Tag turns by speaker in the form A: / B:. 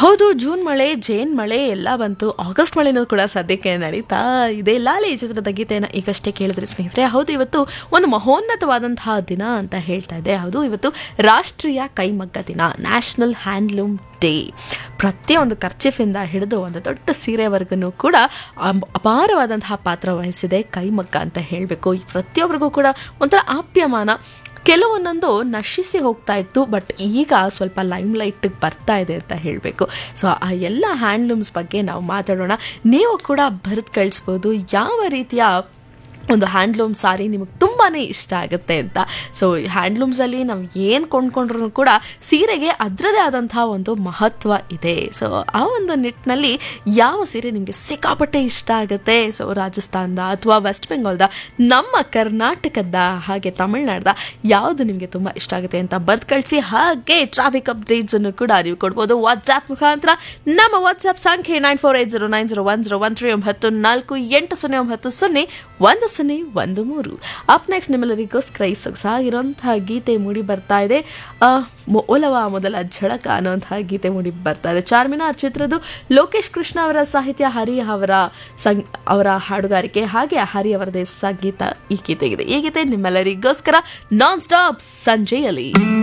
A: ಹೌದು ಜೂನ್ ಮಳೆ ಜೇನ್ ಮಳೆ ಎಲ್ಲ ಬಂತು ಆಗಸ್ಟ್ ಮಳೆನೂ ಕೂಡ ಸದ್ಯಕ್ಕೆ ನಡೀತಾ ಇದೆ ಲಾಲಿ ಚಿತ್ರದ ಗೀತೆಯನ್ನು ಈಗಷ್ಟೇ ಕೇಳಿದ್ರಿ ಸ್ನೇಹಿತರೆ ಹೌದು ಇವತ್ತು ಒಂದು ಮಹೋನ್ನತವಾದಂತಹ ದಿನ ಅಂತ ಹೇಳ್ತಾ ಇದೆ ಹೌದು ಇವತ್ತು ರಾಷ್ಟ್ರೀಯ ಕೈಮಗ್ಗ ದಿನ ನ್ಯಾಷನಲ್ ಹ್ಯಾಂಡ್ಲೂಮ್ ಡೇ ಪ್ರತಿಯೊಂದು ಖರ್ಚಿಫಿಂದ ಹಿಡಿದು ಒಂದು ದೊಡ್ಡ ಸೀರೆವರೆಗೂ ಕೂಡ ಅಂ- ಅಪಾರವಾದಂತಹ ಪಾತ್ರ ವಹಿಸಿದೆ ಕೈಮಗ್ಗ ಅಂತ ಹೇಳಬೇಕು ಪ್ರತಿಯೊಬ್ಬರಿಗೂ ಕೂಡ ಒಂಥರ ಆಪ್ಯಮಾನ ಕೆಲವೊಂದೊಂದು ನಶಿಸಿ ಹೋಗ್ತಾ ಇತ್ತು ಬಟ್ ಈಗ ಸ್ವಲ್ಪ ಲೈಮ್ ಲೈಟಿಗೆ ಬರ್ತಾ ಇದೆ ಅಂತ ಹೇಳಬೇಕು ಸೊ ಆ ಎಲ್ಲ ಹ್ಯಾಂಡ್ಲೂಮ್ಸ್ ಬಗ್ಗೆ ನಾವು ಮಾತಾಡೋಣ ನೀವು ಕೂಡ ಬರೆದು ಕಳಿಸ್ಬೋದು ಯಾವ ರೀತಿಯ ಒಂದು ಹ್ಯಾಂಡ್ಲೂಮ್ ಸಾರಿ ನಿಮಗೆ ತುಂಬಾ ಇಷ್ಟ ಆಗುತ್ತೆ ಅಂತ ಸೊ ಹ್ಯಾಂಡ್ಲೂಮ್ಸಲ್ಲಿ ನಾವು ಏನು ಕೊಂಡ್ಕೊಂಡ್ರು ಕೂಡ ಸೀರೆಗೆ ಅದರದೇ ಆದಂತಹ ಒಂದು ಮಹತ್ವ ಇದೆ ಸೊ ಆ ಒಂದು ನಿಟ್ಟಿನಲ್ಲಿ ಯಾವ ಸೀರೆ ನಿಮಗೆ ಸಿಕ್ಕಾಪಟ್ಟೆ ಇಷ್ಟ ಆಗುತ್ತೆ ಸೊ ರಾಜಸ್ಥಾನದ ಅಥವಾ ವೆಸ್ಟ್ ಬೆಂಗಾಲ್ದ ನಮ್ಮ ಕರ್ನಾಟಕದ ಹಾಗೆ ತಮಿಳ್ನಾಡ್ದ ಯಾವುದು ನಿಮಗೆ ತುಂಬ ಇಷ್ಟ ಆಗುತ್ತೆ ಅಂತ ಬರ್ದು ಕಳಿಸಿ ಹಾಗೆ ಟ್ರಾಫಿಕ್ ಅಪ್ಡೇಟ್ಸ್ ಅನ್ನು ಕೂಡ ನೀವು ಕೊಡ್ಬೋದು ವಾಟ್ಸ್ಆ್ಯಪ್ ಮುಖಾಂತರ ನಮ್ಮ ವಾಟ್ಸ್ಆ್ಯಪ್ ಸಂಖ್ಯೆ nine four eight zero nine zero one zero one three ಒಂಬತ್ತು ನಾಲ್ಕು ಎಂಟು ಸೊನ್ನೆ ಒಂಬತ್ತು ಸೊನ್ನೆ ಒಂದು ಸೊನ್ನೆ ಒಂದು ಮೂರು ಅಪ್ ನೆಕ್ಸ್ಟ್ ನಿಮ್ಮೆಲ್ಲರಿಗೋಸ್ಕರ ಈ ಸೊಗಸಾಗಿರುವಂತಹ ಗೀತೆ ಮೂಡಿ ಬರ್ತಾ ಇದೆ ಆ, ಮೊ- ಒಲವ ಮೊದಲ ಝಳಕ ಅನ್ನುವಂತಹ ಗೀತೆ ಮೂಡಿ ಬರ್ತಾ ಇದೆ ಚಾರ್ಮಿನಾರ್ ಚಿತ್ರದ್ದು ಲೋಕೇಶ್ ಕೃಷ್ಣ ಅವರ ಸಾಹಿತ್ಯ ಹರಿ ಅವರ ಸಂಗ್ ಅವರ ಹಾಡುಗಾರಿಕೆ ಹಾಗೆ ಹರಿ ಅವರದೇ ಸಂಗೀತ ಈ ಗೀತೆಗಿದೆ ಈ ಗೀತೆ ನಿಮ್ಮೆಲ್ಲರಿಗೋಸ್ಕರ ನಾನ್ ಸ್ಟಾಪ್ ಸಂಜೆಯಲ್ಲಿ